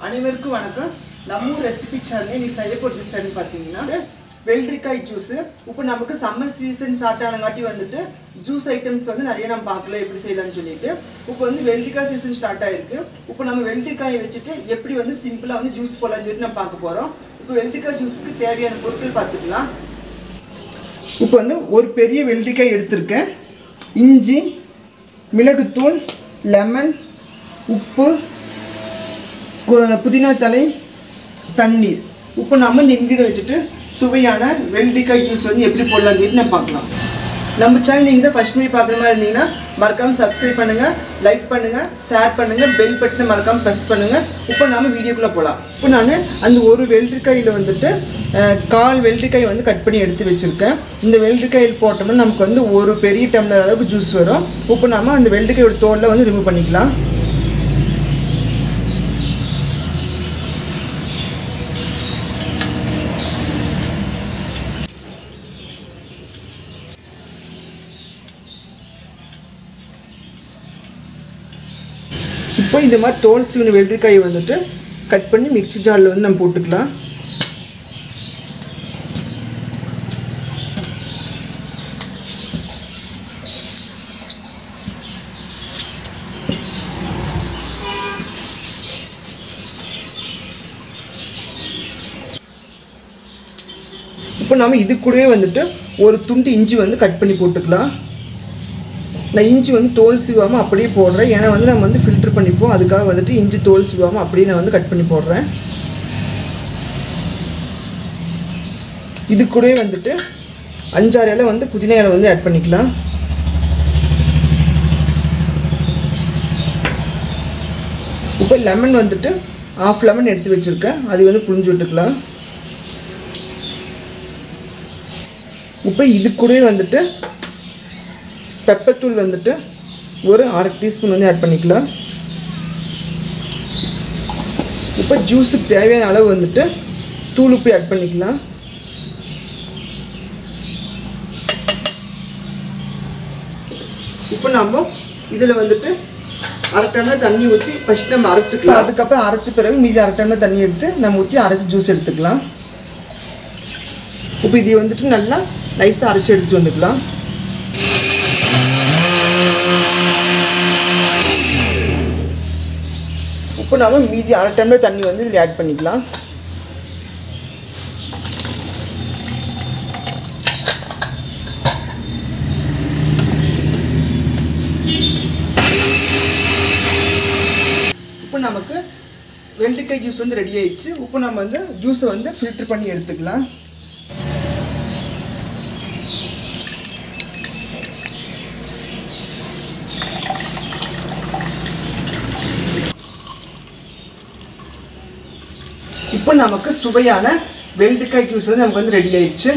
அனைவருக்கும் வணக்கம் நம்ம ஊர் ரெசிபி சேனல் நீ செய்ய போகிறது சரி பார்த்தீங்கன்னா வெள்ளரிக்காய் ஜூஸ் இப்போ நமக்கு சம்மர் சீசன் ஸ்டார்ட் ஆனங்காட்டி வந்துட்டு ஜூஸ் ஐட்டம்ஸ் வந்து நிறைய நம்ம பார்க்கல எப்படி செய்யலாம்னு சொல்லிட்டு இப்போ வந்து வெள்ளரிக்காய் சீசன் ஸ்டார்ட் ஆயிருக்கு இப்போ நம்ம வெள்ளரிக்காயை வச்சுட்டு எப்படி வந்து சிம்பிளாக வந்து ஜூஸ் போடலாம்னு சொல்லிட்டு நம்ம பார்க்க போகிறோம் இப்போ வெள்ளரிக்காய் ஜூஸுக்கு தேவையான பொருட்கள் பார்த்துக்கலாம் இப்போ வந்து ஒரு பெரிய வெள்ளரிக்காய் எடுத்திருக்கேன் இஞ்சி மிளகுத்தூள் லெமன் உப்பு கு- புதினா தலை தண்ணீர் இப்போ நம்ம இந்த இன்க்ரீடியன் வச்சுட்டு சுவையான வெள்ளரிக்காய் ஜூஸ் வந்து எப்படி போடலாம்னு நம்ம பார்க்கலாம் நம்ம சேனல் நீங்கள் தான் ஃபஸ்ட் மீட் பார்க்குற மாதிரி இருந்தீங்கன்னா மறக்காமல் சப்ஸ்கிரைப் பண்ணுங்கள் லைக் பண்ணுங்கள் ஷேர் பண்ணுங்கள் பெல் பட்டனை மறக்காமல் ப்ரெஸ் பண்ணுங்கள் இப்போ நாம வீடியோக்குள்ளே போகலாம் இப்போ நான் அந்த ஒரு வெள்ளரிக்காயில் வந்துட்டு அஹ், கால் வெள்ளரிக்காய் வந்து கட் பண்ணி எடுத்து வச்சுருக்கேன் இந்த வெள்ளரிக்காயில் போட்டோம்னா நமக்கு வந்து ஒரு பெரிய டம்ளர் அளவுக்கு ஜூஸ் வரும் இப்போ நாம அந்த வெள்ளரிக்காயோட தோலில் வந்து ரிமூவ் பண்ணிக்கலாம் இப்போ இந்த மாதிரி தோல் சீவன வெள்ளரிக்காயை வந்துட்டு கட் பண்ணி மிக்ஸி ஜாரில் வந்து நம்ம போட்டுக்கலாம் இப்போ நம்ம இது கூடவே வந்துட்டு ஒரு துண்டு இஞ்சி வந்து கட் பண்ணி போட்டுக்கலாம் நான் இஞ்சி வந்து தோல் சீவாமல் அப்படியே போடுறேன் ஏன்னா வந்து நம்ம வந்து ஃபில்டர் பண்ணிப்போம் அதுக்காக வந்துட்டு இஞ்சி தோல் சீவாமல் அப்படியே நான் வந்து கட் பண்ணி போடுறேன் இது கூடவே வந்துட்டு அஞ்சாறு இலை வந்து புதினா இலை வந்து ஆட் பண்ணிக்கலாம் இப்போ லெமன் வந்துட்டு ஆஃப் லெமன் எடுத்து வச்சுருக்கேன் அது வந்து புழிஞ்சு விட்டுக்கலாம் இப்போ இது கூடவே வந்துட்டு பெப்பத்தூள் வந்துட்டு ஒரு அரை டீஸ்பூன் வந்து ஆட் பண்ணிக்கலாம் இப்போ ஜூஸுக்கு தேவையான அளவு வந்துட்டு தூள் உப்பு ஆட் பண்ணிக்கலாம் இப்போ நம்ம இதில் வந்துட்டு அரை டம்ளர் தண்ணி ஊற்றி ஃபஸ்ட் நம்ம அரைச்சிக்கலாம் அதுக்கப்புறம் அரைச்ச பிறகு மீதி அரை டம்ளர் தண்ணி எடுத்து நம்ம ஊற்றி அரைச்சி ஜூஸ் எடுத்துக்கலாம் இப்போ இதை வந்துட்டு நல்லா நைஸாக அரைச்சி எடுத்துகிட்டு வந்துக்கலாம் இப்போ நாம மீதி அரை டம்ளர் தண்ணி வந்து இதில் ஆட் பண்ணிக்கலாம் இப்போ நமக்கு வெள்ளரிக்காய் ஜூஸ் வந்து ரெடி ஆயிடுச்சு இப்போ நம்ம வந்து ஜூஸை வந்து ஃபில்டர் பண்ணி எடுத்துக்கலாம் இப்போ நமக்கு சுவையான வெள்ளரிக்காய் ஜூஸ் வந்து நமக்கு வந்து ரெடி ஆயிடுச்சு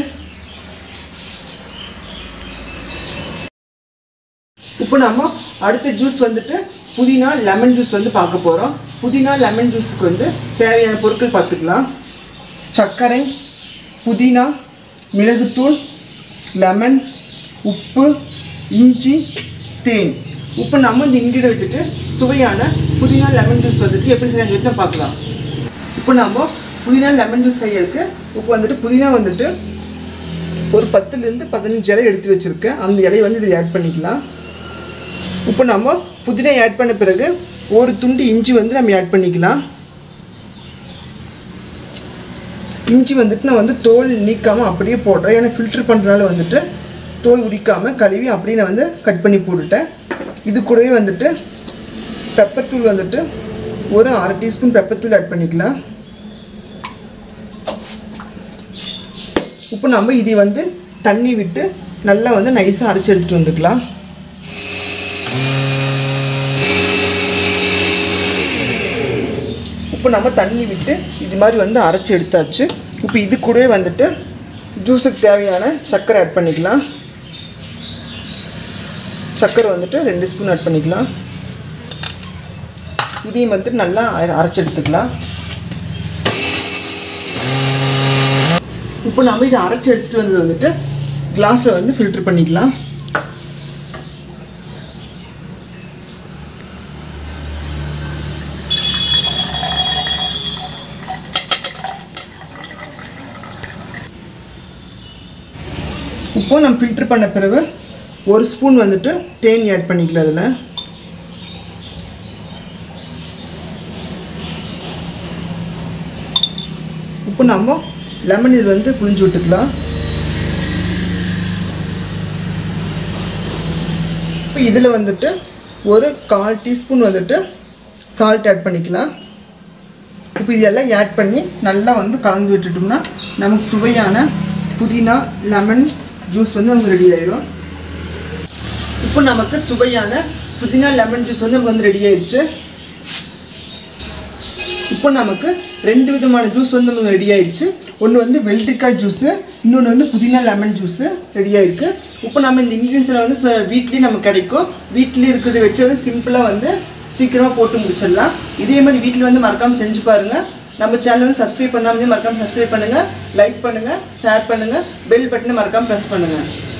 இப்போ நம்ம அடுத்த ஜூஸ் வந்துட்டு புதினா லெமன் ஜூஸ் வந்து பார்க்க போகிறோம் புதினா லெமன் ஜூஸுக்கு வந்து தேவையான பொருட்கள் பார்த்துக்கலாம் சர்க்கரை புதினா மிளகுத்தூள் லெமன் உப்பு இஞ்சி தேன் இப்போ நம்ம இந்த இன்கிரிடியன் வச்சுட்டு சுவையான புதினா லெமன் ஜூஸ் வந்துட்டு எப்படி செய்யலாம் சொல்லிட்டு நம்ம பார்க்கலாம் இப்போ நம்ம புதினா லெமன் ஜூஸ் செய்யறதுக்கு இப்போ வந்துட்டு புதினா வந்துட்டு ஒரு பத்துலேருந்து பதினஞ்சு இலை எடுத்து வச்சுருக்கேன் அந்த இலையை வந்து இதில் ஆட் பண்ணிக்கலாம் இப்போ நம்ம புதினா ஆட் பண்ண பிறகு ஒரு துண்டு இஞ்சி வந்து நம்ம ஆட் பண்ணிக்கலாம் இஞ்சி வந்துட்டு நான் வந்து தோல் நீக்காமல் அப்படியே போடுறேன் ஏன்னா ஃபில்டர் பண்ணுறனால வந்துட்டு தோல் உரிக்காமல் கழுவி அப்படியே நான் வந்து கட் பண்ணி போட்டுட்டேன் இது கூடவே வந்துட்டு பெப்பர் தூள் வந்துட்டு ஒரு அரை டீஸ்பூன் பெப்பர் தூள் ஆட் பண்ணிக்கலாம் இப்போ நம்ம இதை வந்து தண்ணி விட்டு நல்லா வந்து நைஸாக அரைச்சி எடுத்துகிட்டு வந்துக்கலாம் இப்போ நம்ம தண்ணி விட்டு இது மாதிரி வந்து அரைச்சி எடுத்தாச்சு இப்போ இது கூடவே வந்துட்டு ஜூஸுக்கு தேவையான சர்க்கரை ஆட் பண்ணிக்கலாம் சர்க்கரை வந்துட்டு ரெண்டு ஸ்பூன் ஆட் பண்ணிக்கலாம் இதையும் வந்துட்டு நல்லா அர- அரைச்சு எடுத்துக்கலாம் இப்போ நம்ம இதை அரைச்சி எடுத்துகிட்டு வந்தது வந்துட்டு கிளாஸில் வந்து ஃபில்டர் பண்ணிக்கலாம் இப்போ நம்ம ஃபில்டர் பண்ண பிறகு ஒரு ஸ்பூன் வந்துட்டு தேன் ஆட் பண்ணிக்கலாம் அதில் இப்போ நம்ம லெமன் இதில் வந்து புளிஞ்சு விட்டுக்கலாம் இப்போ இதில் வந்துட்டு ஒரு கால் டீஸ்பூன் வந்துட்டு சால்ட் ஆட் பண்ணிக்கலாம் இப்போ இதெல்லாம் ஆட் பண்ணி நல்லா வந்து கலந்து விட்டுட்டோம்னா நமக்கு சுவையான புதினா லெமன் ஜூஸ் வந்து நமக்கு ரெடி ஆயிரும் இப்போ நமக்கு சுவையான புதினா லெமன் ஜூஸ் வந்து நமக்கு வந்து ரெடி ஆயிடுச்சு இப்போ நமக்கு ரெண்டு விதமான ஜூஸ் வந்து நமக்கு ரெடி ஆயிடுச்சு ஒன்று வந்து வெள்ளரிக்காய் ஜூஸு இன்னொன்று வந்து புதினா லெமன் ஜூஸு ரெடி ஆயிருக்கு இப்போ நம்ம இந்த இன்க்ரீடியன்ஸில் வந்து ச- வீட்லயே நமக்கு கிடைக்கும் வீட்லேயே இருக்கிறத வச்சு வந்து சிம்பிளாக வந்து சீக்கிரமாக போட்டு முடிச்சிடலாம் இதே மாதிரி வீட்டில் வந்து மறக்காமல் செஞ்சு பாருங்கள் நம்ம சேனல் வந்து சப்ஸ்கிரைப் பண்ணாமல் மறக்காமல் சப்ஸ்கிரைப் பண்ணுங்கள் லைக் பண்ணுங்கள் ஷேர் பண்ணுங்கள் பெல் பட்டனை மறக்காமல் ப்ரெஸ் பண்ணுங்கள்